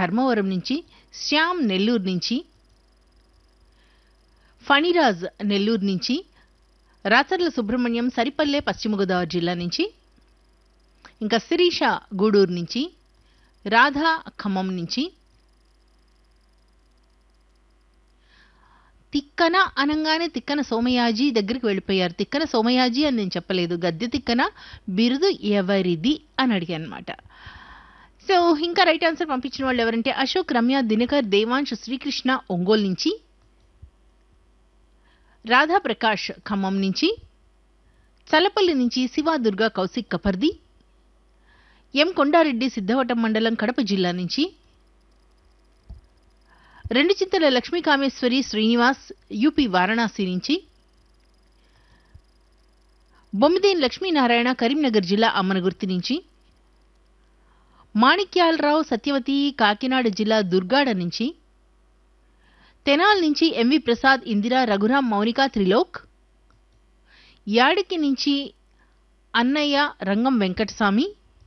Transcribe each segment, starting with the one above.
ధర్మవరం నుంచి శ్యామ్ నెల్లూరు నుంచి ఫణిరాజ్ నెల్లూరు నుంచి రాచర్ల సుబ్రహ్మణ్యం సరిపల్లె పశ్చిమ గోదావరి జిల్లా నుంచి ఇంకా శిరీష గూడూరు నుంచి రాధా ఖమ్మం నుంచి తిక్కన అనంగానే తిక్కన సోమయాజీ దగ్గరికి వెళ్ళిపోయారు తిక్కన సోమయాజీ అని నేను చెప్పలేదు గద్దె తిక్కన బిరుదు ఎవరిది అని అడిగాను అనమాట సో ఇంకా రైట్ ఆన్సర్ పంపించిన వాళ్ళు ఎవరంటే అశోక్ రమ్య దినకర్ దేవాంశ్ శ్రీకృష్ణ ఒంగోలు నుంచి రాధా ప్రకాష్ ఖమ్మం నుంచి చలపల్లి నుంచి శివా దుర్గా కౌశిక్ కపర్ది ఎం కొండారెడ్డి సిద్ధవటం మండలం కడప జిల్లా నుంచి రెండు చింతల లక్ష్మీ కామేశ్వరి శ్రీనివాస్ యూపీ వారణాసి నుంచి బొమ్మిదేని లక్ష్మీనారాయణ కరీంనగర్ జిల్లా అమ్మనగుర్తి నుంచి మాణిక్యాలరావు సత్యవతి కాకినాడ జిల్లా దుర్గాడ నుంచి తెనాల్ నుంచి ఎంవి ప్రసాద్ ఇందిరా రఘురాం మౌనిక త్రిలోక్ యాడికి నుంచి అన్నయ్య రంగం వెంకటస్వామి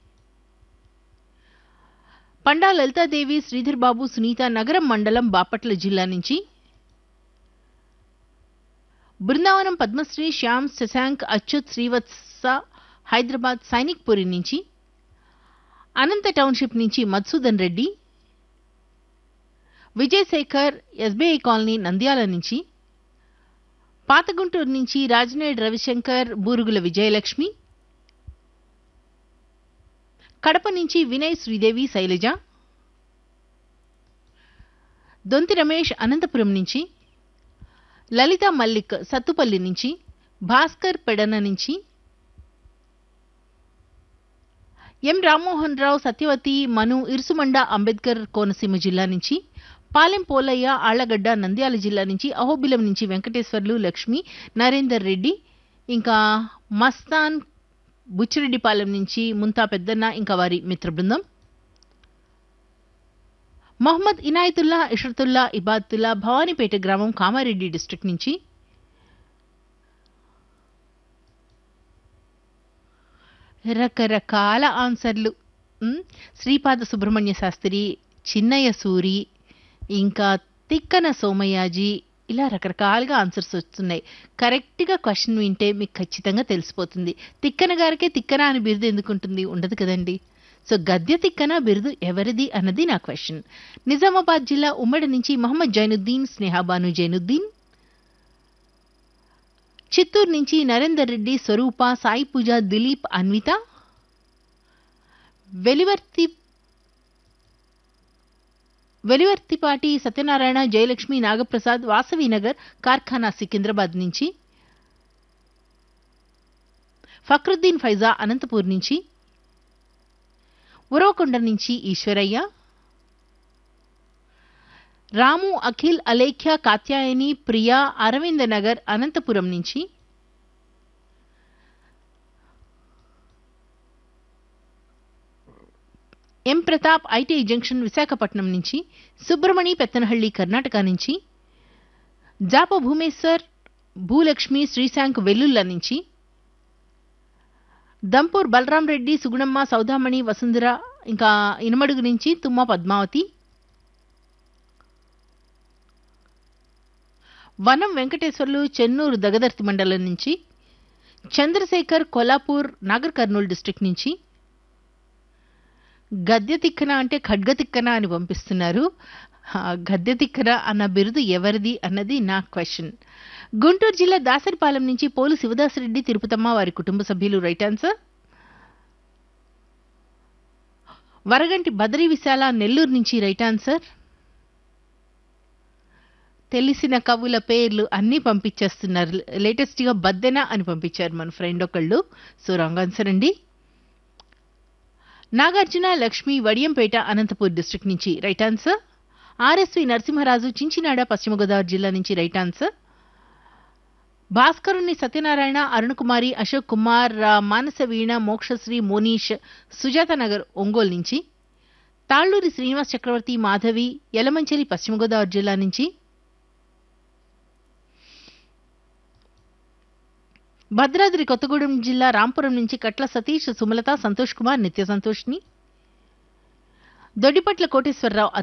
పండా లలితాదేవి శ్రీధర్ బాబు సునీత నగరం మండలం బాపట్ల జిల్లా నుంచి బృందావనం పద్మశ్రీ శ్యామ్ శశాంక్ అచ్యుత్ శ్రీవత్స హైదరాబాద్ సైనిక్ పురి నుంచి అనంత టౌన్షిప్ నుంచి మధుసూదన్ రెడ్డి విజయశేఖర్ ఎస్బీఐ కాలనీ నంద్యాల నుంచి పాతగుంటూరు నుంచి రాజనేడ్ రవిశంకర్ బూరుగుల విజయలక్ష్మి కడప నుంచి వినయ్ శ్రీదేవి శైలజ దొంతి రమేష్ అనంతపురం నుంచి లలిత మల్లిక్ సత్తుపల్లి నుంచి భాస్కర్ పెడన నుంచి ఎం రామ్మోహన్ రావు సత్యవతి మను ఇరుసుమండ అంబేద్కర్ కోనసీమ జిల్లా నుంచి పాలెం పోలయ్య ఆళ్లగడ్డ నంద్యాల జిల్లా నుంచి అహోబిలం నుంచి వెంకటేశ్వర్లు లక్ష్మి నరేందర్ రెడ్డి ఇంకా మస్తాన్ బుచ్చిరెడ్డిపాలెం నుంచి ముంతా పెద్దన్న ఇంకా వారి మిత్ర బృందం మొహమ్మద్ ఇనాయతుల్లా ఇషరతుల్లా ఇబాతుల్లా భవానీపేట గ్రామం కామారెడ్డి డిస్ట్రిక్ట్ నుంచి రకరకాల ఆన్సర్లు ఉమ్, శ్రీపాద సుబ్రహ్మణ్య శాస్త్రి చిన్నయ్య సూరి ఇంకా తిక్కన సోమయాజీ ఇలా రకరకాలుగా ఆన్సర్స్ వస్తున్నాయి కరెక్ట్గా క్వశ్చన్ వింటే మీకు ఖచ్చితంగా తెలిసిపోతుంది తిక్కన గారికే తిక్కన అని బిరుదు ఎందుకు ఉంటుంది ఉండదు కదండి సో గద్య తిక్కన బిరుదు ఎవరిది అన్నది నా క్వశ్చన్ నిజామాబాద్ జిల్లా ఉమ్మడి నుంచి మహమ్మద్ జైనుద్దీన్ స్నేహాబాను జైనుద్దీన్ చిత్తూరు నుంచి నరేందర్ రెడ్డి స్వరూప సాయి పూజ దిలీప్ అన్విత వెలివర్తి వెలివర్తిపాటి సత్యనారాయణ జయలక్ష్మి నాగప్రసాద్ వాసవినగర్ కార్ఖానా సికింద్రాబాద్ నుంచి ఫక్రుద్దీన్ ఫైజా అనంతపూర్ నుంచి ఉరవకొండ నుంచి ఈశ్వరయ్య రాము అఖిల్ అలేఖ్య కాత్యాయని ప్రియా అరవింద నగర్ అనంతపురం నుంచి M Pratap IT junction Visakhapatnam నుంచి సుబ్రమణి పెత్తనహళ్లి కర్ణాటక నుంచి జాప భూమేశ్వర్ భూలక్ష్మి శ్రీశాంక్ వెల్లుల్ల నుంచి దంపూర్ బలరాం రెడ్డి సుగుణమ్మ సౌదామణి వసుంధర ఇంకా ఇనమడుగు నుంచి తుమ్మ పద్మావతి వనం వెంకటేశ్వర్లు చెన్నూరు దగదర్తి మండలం నుంచి చంద్రశేఖర్ కొల్లాపూర్ నాగర్ కర్నూలు డిస్ట్రిక్ట్ నుంచి గద్య తిక్కన అంటే ఖడ్గ తిక్కన అని పంపిస్తున్నారు ఆ, గద్య తిక్కన అన్న బిరుదు ఎవరిది అన్నది నా క్వశ్చన్ గుంటూరు జిల్లా దాసరిపాలెం నుంచి పోలు శివదాసరెడ్డి తిరుపతమ్మ వారి కుటుంబ సభ్యులు రైట్ ఆన్సర్ వరగంటి బదరి విశాల నెల్లూరు నుంచి రైట్ ఆన్సర్ తెలిసిన కవుల పేర్లు అన్నీ పంపించేస్తున్నారు లేటెస్ట్గా బద్దెన అని పంపించారు మన ఫ్రెండ్ ఒకళ్ళు సో రాంగ్ ఆన్సర్ అండి నాగార్జున లక్ష్మి వడియంపేట అనంతపూర్ డిస్ట్రిక్ట్ నుంచి right answer RSV Narasimharaju Chinchinada పశ్చిమ గోదావరి జిల్లా నుంచి రైట్ ఆన్సర్ భాస్కరుని సత్యనారాయణ అరుణకుమారి అశోక్ కుమార్ ఆ, మానస వీణ మోక్షశ్రీ మోనీష్ సుజాత నగర్ ఒంగోలు నుంచి తాళ్ళూరి శ్రీనివాస్ చక్రవర్తి మాధవి యలమంచిలి పశ్చిమ గోదావరి జిల్లా నుంచి భద్రాద్రి కొత్తగూడెం జిల్లా రాంపురం నుంచి కట్ల సతీష్ సుమలత సంతోష్ కుమార్ నిత్య సంతోష్ని దొడ్డిపట్ల కోటేశ్వరరావు